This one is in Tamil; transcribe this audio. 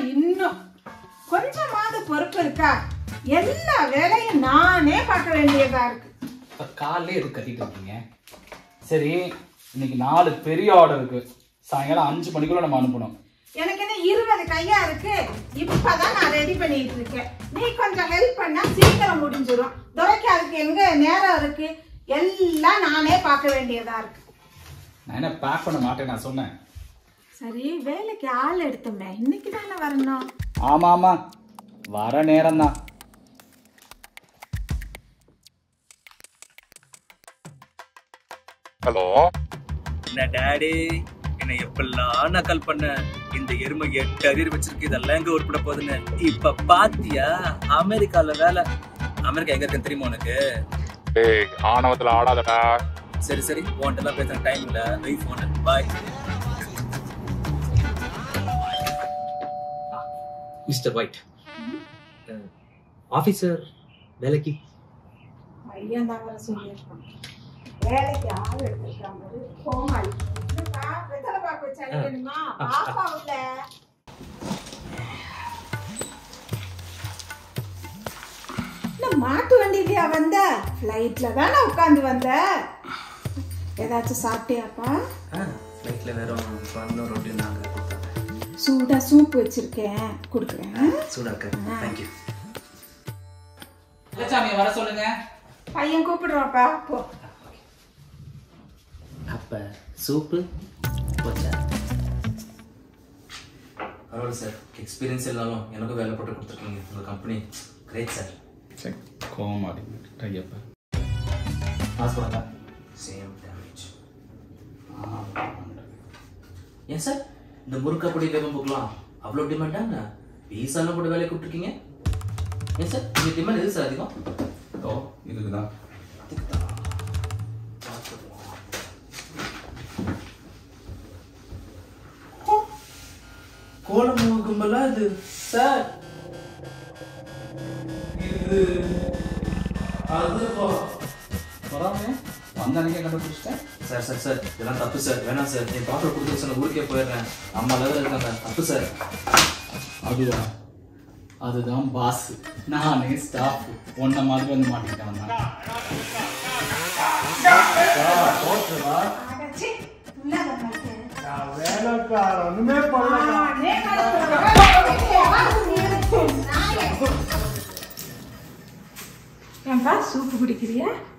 இன்னும் கொஞ்சமாவது பொறுப்பு இருக்கா எல்லா வேலையும் நானே பார்க்க வேண்டியதா இருக்கு இப்போ காலையிலே எதுக்கு கத்திட்டு இருக்கீங்க சரி இன்னைக்கு நாலு பெரிய ஆர்டர் இருக்கு சாயங்காலம் அஞ்சு மணிக்குள்ள நம்ம அனுப்பணும் எனக்கு என்ன இருபது கையா இருக்கு இப்பதான் நான் ரெடி பண்ணிட்டு இருக்கேன் நீ கொஞ்சம் ஹெல்ப் பண்ணா சீக்கிரம் முடிஞ்சிடும் துரைக்கு அதுக்கு எங்க நேரம் இருக்கு எல்லாம் நானே பார்க்க வேண்டியதா இருக்கு நான் என்ன பேக் பண்ண மாட்டேன் நான் சொன்னேன் சரி வேலைக்கு ஆள் எடுத்தோமே இன்னைக்கு தானே வரணும் ஆமா ஆமா வர நேரம் தான் ஹலோ என்ன டாடி என்ன எப்பெல்லாம் நக்கல் பண்ண இந்த எருமை எட்டு அரியர் வச்சிருக்கு இதெல்லாம் எங்க உருப்பிட போகுதுன்னு இப்ப பாத்தியா அமெரிக்கால வேலை அமெரிக்கா எங்க இருக்குன்னு தெரியுமா உனக்கு டேய் ஆணவத்துல ஆடாதடா சரி சரி உன்ட்டெல்லாம் பேசுற டைம் இல்ல வை போன பாய் மிஸ்டர் ஒயிட் ஆபீசர் வேலைக்கு பையன் தான் வர சொல்லியிருக்கான் வேலைக்கு ஆள் எடுத்திருக்கான் பாரு கோமாளி என்னப்பா, வெத்தலை பாக்கு வச்சு அடிக்கணுமா பாப்பா உள்ள என்ன மாட்டு வண்டியிலயா வந்த ஃப்ளைட்ல தானே உட்காந்து வந்த ஏதாச்சும் சாப்பிட்டியாப்பா ஃப்ளைட்ல வெறும் பண்ண ரொட்டி நாங்க கொடுத்தாங்க சூடா சூப் வச்சிருக்கேன் கொடுக்குறேன் சூடா இருக்கு தேங்க்யூ சாமி வர சொல்லுங்க பையன் கூப்பிடுறாப்பா போ அப்ப சூப்பு போச்சா பரவாயில்ல சார் எக்ஸ்பீரியன்ஸ் இல்லாலும் எனக்கும் வேலை போட்டு கொடுத்துருக்கீங்க உங்கள் கம்பெனி கிரேட் சார் சரி கோமாடி கையப்ப ஹாஸ்பிட்டலா சேம் டேமேஜ் ஏன் சார் இந்த முறுக்கப்படி வேகம் புக்கலாம் அவ்வளோ டிமாண்டாங்க பீஸாலாம் கூட வேலையை கூப்பிட்டுருக்கீங்க ஏன் சார் உங்கள் டிமாண்ட் எது சார் அதிகம் ஓ இதுக்குதான் கோலம் கும்பலா இது சார் இது அதுவா வராம வந்த அன்னைக்கே கண்டுபிடிச்சிட்டேன் சார் சார் சார் இதெல்லாம் தப்பு சார் வேணாம் சார் என் டாக்டர் கொடுத்து சொன்ன ஊருக்கே போயிடுறேன் அம்மா லெவலில் இருக்காங்க தப்பு சார் அதுவா அதுதான் பாஸ் நானே ஸ்டாஃப் ஒன்ன மாதிரி வந்து மாட்டிக்கிட்டேன் நான். அடச்சே, உள்ளாத பாத்து. வேலைக்காரனுமே பண்ண நானே கடத்துறேன். நாயே. ஏன்பா சூப்பு குடிக்கிறியா